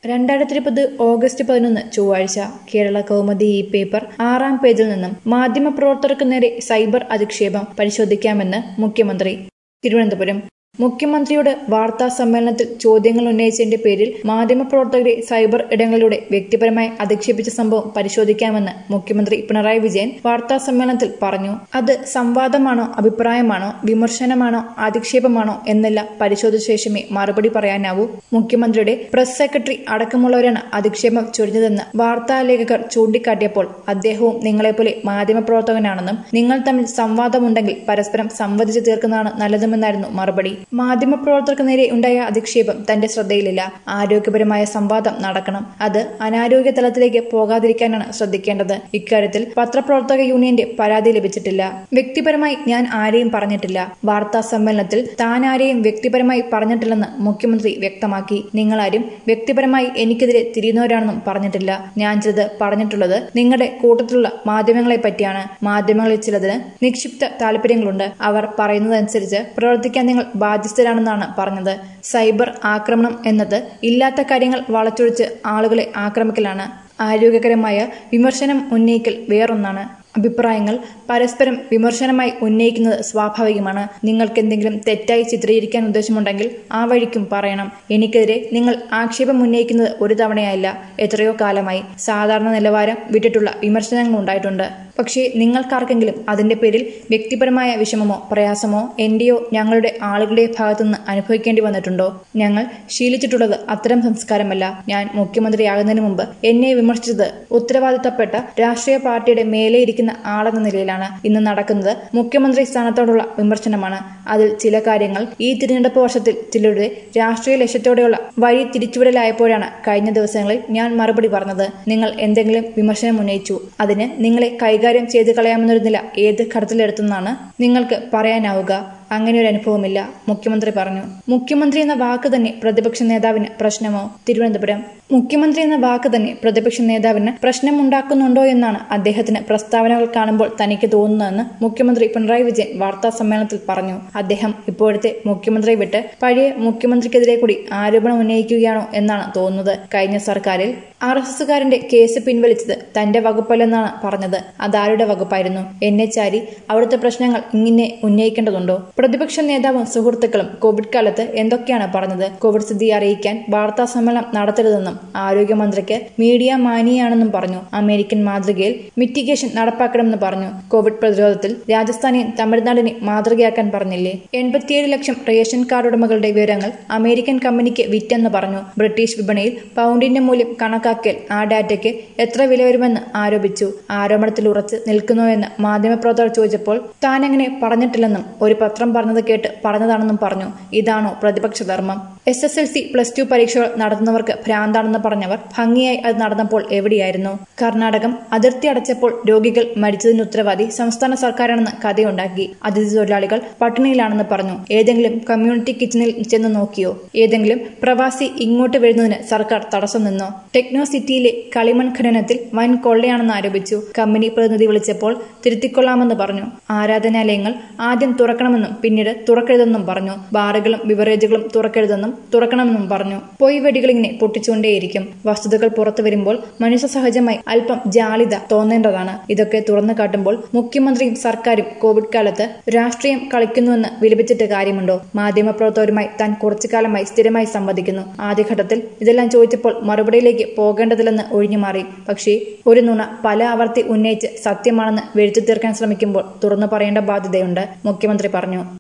രണ്ടായിരത്തി ഇരുപത് ഓഗസ്റ്റ് പതിനൊന്ന് ചൊവ്വാഴ്ച കേരള കൗമുദി ഈ പേപ്പർ ആറാം പേജിൽ നിന്നും മാധ്യമപ്രവർത്തകർക്ക് നേരെ സൈബർ അധിക്ഷേപം പരിശോധിക്കാമെന്ന് മുഖ്യമന്ത്രി തിരുവനന്തപുരം മുഖ്യമന്ത്രിയോട് വാർത്താ സമ്മേളനത്തിൽ ചോദ്യങ്ങൾ ഉന്നയിച്ചതിന്റെ പേരിൽ മാധ്യമപ്രവർത്തകരെ സൈബർ ഇടങ്ങളിലൂടെ വ്യക്തിപരമായി അധിക്ഷേപിച്ച സംഭവം പരിശോധിക്കാമെന്ന് മുഖ്യമന്ത്രി പിണറായി വിജയൻ വാർത്താ സമ്മേളനത്തിൽ പറഞ്ഞു അത് സംവാദമാണോ അഭിപ്രായമാണോ വിമർശനമാണോ അധിക്ഷേപമാണോ എന്നെല്ലാം പരിശോധിച്ച ശേഷമേ മറുപടി പറയാനാവൂ മുഖ്യമന്ത്രിയുടെ പ്രസ് സെക്രട്ടറി അടക്കമുള്ളവരാണ് അധിക്ഷേപം ചൊരിഞ്ഞതെന്ന് വാർത്താലേഖകർ ചൂണ്ടിക്കാട്ടിയപ്പോൾ അദ്ദേഹവും നിങ്ങളെപ്പോലെ മാധ്യമപ്രവർത്തകനാണെന്നും നിങ്ങൾ തമ്മിൽ സംവാദമുണ്ടെങ്കിൽ പരസ്പരം സംവദിച്ചു തീർക്കുന്നതാണ് നല്ലതുമെന്നായിരുന്നു മറുപടി മാധ്യമപ്രവർത്തകർക്ക് നേരെ ഉണ്ടായ അധിക്ഷേപം തന്റെ ശ്രദ്ധയിലില്ല ആരോഗ്യപരമായ സംവാദം നടക്കണം അത് അനാരോഗ്യ തലത്തിലേക്ക് പോകാതിരിക്കാനാണ് ശ്രദ്ധിക്കേണ്ടത് ഇക്കാര്യത്തിൽ പത്രപ്രവർത്തക യൂണിയന്റെ പരാതി ലഭിച്ചിട്ടില്ല വ്യക്തിപരമായി ഞാൻ ആരെയും പറഞ്ഞിട്ടില്ല വാർത്താ സമ്മേളനത്തിൽ താൻ ആരെയും വ്യക്തിപരമായി പറഞ്ഞിട്ടില്ലെന്ന് മുഖ്യമന്ത്രി വ്യക്തമാക്കി നിങ്ങളാരും വ്യക്തിപരമായി എനിക്കെതിരെ തിരിയുന്നവരാണെന്നും പറഞ്ഞിട്ടില്ല ഞാൻ ചിലത് പറഞ്ഞിട്ടുള്ളത് നിങ്ങളുടെ കൂട്ടത്തിലുള്ള മാധ്യമങ്ങളെ പറ്റിയാണ് മാധ്യമങ്ങളിൽ ചിലതിന് നിക്ഷിപ്ത താല്പര്യങ്ങളുണ്ട് അവർ പറയുന്നതനുസരിച്ച് പ്രവർത്തിക്കാൻ നിങ്ങൾ ബാധ്യസ്ഥരാണെന്നാണ് പറഞ്ഞത് സൈബർ ആക്രമണം എന്നത് ഇല്ലാത്ത കാര്യങ്ങൾ വളച്ചൊഴിച്ച് ആളുകളെ ആക്രമിക്കലാണ് ആരോഗ്യകരമായ വിമർശനം ഉന്നയിക്കൽ വേറൊന്നാണ് അഭിപ്രായങ്ങൾ പരസ്പരം വിമർശനമായി ഉന്നയിക്കുന്നത് സ്വാഭാവികമാണ് നിങ്ങൾക്ക് എന്തെങ്കിലും തെറ്റായി ചിത്രീകരിക്കാൻ ഉദ്ദേശമുണ്ടെങ്കിൽ ആ വഴിക്കും പറയണം എനിക്കെതിരെ നിങ്ങൾ ആക്ഷേപം ഉന്നയിക്കുന്നത് ഒരു തവണയായില്ല എത്രയോ കാലമായി സാധാരണ നിലവാരം വിട്ടിട്ടുള്ള വിമർശനങ്ങൾ ഉണ്ടായിട്ടുണ്ട് പക്ഷേ നിങ്ങൾക്കാർക്കെങ്കിലും അതിന്റെ പേരിൽ വ്യക്തിപരമായ വിഷമമോ പ്രയാസമോ എന്റെയോ ഞങ്ങളുടെ ആളുകളുടെ ഭാഗത്തുനിന്ന് അനുഭവിക്കേണ്ടി വന്നിട്ടുണ്ടോ ഞങ്ങൾ ശീലിച്ചിട്ടുള്ളത് അത്തരം സംസ്കാരമല്ല ഞാൻ മുഖ്യമന്ത്രിയാകുന്നതിന് മുമ്പ് എന്നെ വിമർശിച്ചത് ഉത്തരവാദിത്തപ്പെട്ട രാഷ്ട്രീയ പാർട്ടിയുടെ മേലെ ഇരിക്കുന്ന ആളെന്ന നിലയിലാണ് ഇന്ന് നടക്കുന്നത് മുഖ്യമന്ത്രി സ്ഥാനത്തോടുള്ള വിമർശനമാണ് അതിൽ ചില കാര്യങ്ങൾ ഈ തിരഞ്ഞെടുപ്പ് വർഷത്തിൽ ചിലരുടെ രാഷ്ട്രീയ ലക്ഷ്യത്തോടെയുള്ള വഴി തിരിച്ചുവിടലായപ്പോഴാണ് കഴിഞ്ഞ ദിവസങ്ങളിൽ ഞാൻ മറുപടി പറഞ്ഞത് നിങ്ങൾ എന്തെങ്കിലും വിമർശനം ഉന്നയിച്ചു അതിന് നിങ്ങളെ കൈകാര്യം ചെയ്തു കളയാമെന്നൊരു നില ഏത് ഘട്ടത്തിലെടുത്തെന്നാണ് നിങ്ങൾക്ക് പറയാനാവുക അങ്ങനെ ഒരു അനുഭവമില്ല മുഖ്യമന്ത്രി പറഞ്ഞു മുഖ്യമന്ത്രി എന്ന വാക്ക് തന്നെ പ്രതിപക്ഷ നേതാവിന് പ്രശ്നമോ തിരുവനന്തപുരം മുഖ്യമന്ത്രി എന്ന വാക്ക് തന്നെ പ്രതിപക്ഷ നേതാവിന് പ്രശ്നമുണ്ടാക്കുന്നുണ്ടോ എന്നാണ് അദ്ദേഹത്തിന് പ്രസ്താവനകൾ കാണുമ്പോൾ തനിക്ക് തോന്നുന്നതെന്ന് മുഖ്യമന്ത്രി പിണറായി വിജയൻ വാർത്താ സമ്മേളനത്തിൽ പറഞ്ഞു അദ്ദേഹം ഇപ്പോഴത്തെ മുഖ്യമന്ത്രി വിട്ട് പഴയ മുഖ്യമന്ത്രിക്കെതിരെ കൂടി ആരോപണം ഉന്നയിക്കുകയാണോ എന്നാണ് തോന്നുന്നത് കഴിഞ്ഞ സർക്കാരിൽ ആർ എസ് എസുകാരന്റെ കേസ് പിൻവലിച്ചത് തന്റെ വകുപ്പല്ലെന്നാണ് പറഞ്ഞത് അതാരുടെ വകുപ്പായിരുന്നു എന്നെ ചാരി അവിടുത്തെ പ്രശ്നങ്ങൾ ഇങ്ങനെ ഉന്നയിക്കേണ്ടതുണ്ടോ പ്രതിപക്ഷ നേതാവും സുഹൃത്തുക്കളും കോവിഡ് കാലത്ത് എന്തൊക്കെയാണ് പറഞ്ഞത് കോവിഡ് സ്ഥിതി അറിയിക്കാൻ വാർത്താ സമ്മേളനം നടത്തരുതെന്നും ആരോഗ്യമന്ത്രിക്ക് മീഡിയ മാനിയാണെന്നും പറഞ്ഞു അമേരിക്കൻ മാതൃകയിൽ മിറ്റിഗേഷൻ നടപ്പാക്കണമെന്ന് പറഞ്ഞു കോവിഡ് പ്രതിരോധത്തിൽ രാജസ്ഥാനെയും തമിഴ്നാടിനെ മാതൃകയാക്കാൻ പറഞ്ഞില്ലേ എൺപത്തിയേഴ് ലക്ഷം റേഷൻ കാർഡ് ഉടമകളുടെ വിവരങ്ങൾ അമേരിക്കൻ കമ്പനിക്ക് വിറ്റെന്ന് പറഞ്ഞു ബ്രിട്ടീഷ് വിപണിയിൽ പൗണ്ടിന്റെ മൂല്യം കണക്കാക്കിയാൽ ആ ഡാറ്റയ്ക്ക് എത്ര വില വരുമെന്ന് ആരോപിച്ചു ആരോപണത്തിൽ ഉറച്ച് നിൽക്കുന്നോയെന്ന് മാധ്യമപ്രവർത്തകർ ചോദിച്ചപ്പോൾ താനങ്ങനെ പറഞ്ഞിട്ടില്ലെന്നും ഒരു പത്രം പറഞ്ഞത് കേട്ട് പറഞ്ഞതാണെന്നും പറഞ്ഞു ഇതാണോ പ്രതിപക്ഷ ധർമ്മം S S L C plus two പരീക്ഷകൾ നടത്തുന്നവർക്ക് ഭ്രാന്താണെന്ന് പറഞ്ഞവർ ഭംഗിയായി അത് നടന്നപ്പോൾ എവിടെയായിരുന്നു കർണാടകം അതിർത്തി അടച്ചപ്പോൾ രോഗികൾ മരിച്ചതിന് ഉത്തരവാദി സംസ്ഥാന സർക്കാരാണെന്ന് കഥയുണ്ടാക്കി അതിഥി തൊഴിലാളികൾ പട്ടിണിയിലാണെന്ന് പറഞ്ഞു ഏതെങ്കിലും കമ്മ്യൂണിറ്റി കിച്ചണിൽ ചെന്ന് നോക്കിയോ ഏതെങ്കിലും പ്രവാസി ഇങ്ങോട്ട് വരുന്നതിന് സർക്കാർ തടസ്സം നിന്നോ ടെക്നോ സിറ്റിയിലെ കളിമൺ ഖനനത്തിൽ വൻ കൊള്ളയാണെന്ന് ആരോപിച്ചു കമ്പനി പ്രതിനിധി വിളിച്ചപ്പോൾ തിരുത്തിക്കൊള്ളാമെന്ന് പറഞ്ഞു ആരാധനാലയങ്ങൾ ആദ്യം തുറക്കണമെന്നും പിന്നീട് തുറക്കരുതെന്നും പറഞ്ഞു ബാറുകളും ബിവറേജുകളും തുറക്കരുതെന്നും തുറക്കണമെന്നും പറഞ്ഞു പൊയ് വെടികളിങ്ങനെ പൊട്ടിച്ചുകൊണ്ടേയിരിക്കും വസ്തുതകൾ പുറത്തു വരുമ്പോൾ മനുഷ്യ സഹജമായി അല്പം ജാളിത തോന്നേണ്ടതാണ് ഇതൊക്കെ തുറന്നു കാട്ടുമ്പോൾ മുഖ്യമന്ത്രിയും സർക്കാരും കോവിഡ് കാലത്ത് രാഷ്ട്രീയം കളിക്കുന്നുവെന്ന് വിലപിച്ചിട്ട് കാര്യമുണ്ടോ മാധ്യമപ്രവർത്തകരുമായി താൻ കുറച്ചു കാലമായി സ്ഥിരമായി സംവദിക്കുന്നു ആദ്യഘട്ടത്തിൽ ഇതെല്ലാം ചോദിച്ചപ്പോൾ മറുപടിയിലേക്ക് പോകേണ്ടതില്ലെന്ന് ഒഴിഞ്ഞുമാറി പക്ഷേ ഒരു നുണ പല ആവർത്തി ഉന്നയിച്ച് സത്യമാണെന്ന് വരുത്തി തീർക്കാൻ ശ്രമിക്കുമ്പോൾ തുറന്നു പറയേണ്ട ബാധ്യതയുണ്ട് മുഖ്യമന്ത്രി പറഞ്ഞു